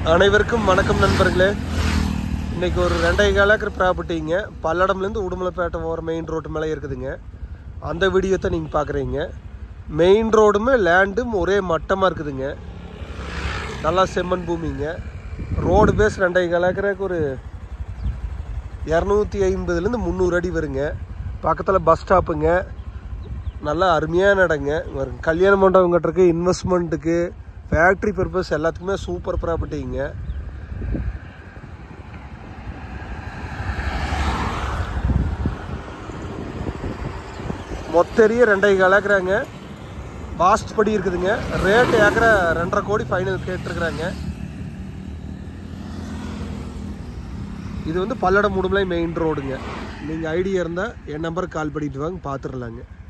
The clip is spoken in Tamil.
அனைவருக்கும் வணக்கம் நண்பர்களே இன்னைக்கு ஒரு ரெண்டே கால் ஏக்கர் ப்ராப்பர்ட்டிங்க பல்லடம்லேருந்து உடுமலைப்பேட்டை போகிற மெயின் ரோட்டு மேலே இருக்குதுங்க அந்த வீடியோ தான் நீங்கள் பார்க்குறீங்க மெயின் ரோடுமே லேண்டும் ஒரே மட்டமாக இருக்குதுங்க நல்லா செம்மண் பூமிங்க ரோடு பேஸ் ரெண்டே கால் ஏக்கருக்கு ஒரு இரநூத்தி ஐம்பதுலேருந்து முந்நூறு அடி வருங்க பக்கத்தில் பஸ் ஸ்டாப்புங்க நல்லா அருமையான இடங்க ஒரு கல்யாண மண்டபம் கட்டுறதுக்கு இன்வெஸ்ட்மெண்ட்டுக்கு ஃபேக்ட்ரி பர்பஸ் எல்லாத்துக்குமே சூப்பர் ப்ராப்பர்ட்டிங்க மொத்த ஏரியா ரெண்டை கால் ஏக்கராங்க பாஸ்ட் படி இருக்குதுங்க ரேட் ஏக்கரை ரெண்டரை கோடி ஃபைனல் கேட்டிருக்கிறாங்க இது வந்து பல்லடம் உடுமலை மெயின் ரோடுங்க நீங்கள் ஐடியா இருந்தால் என் நம்பருக்கு கால் பண்ணிட்டு வாங்க பார்த்துடலாங்க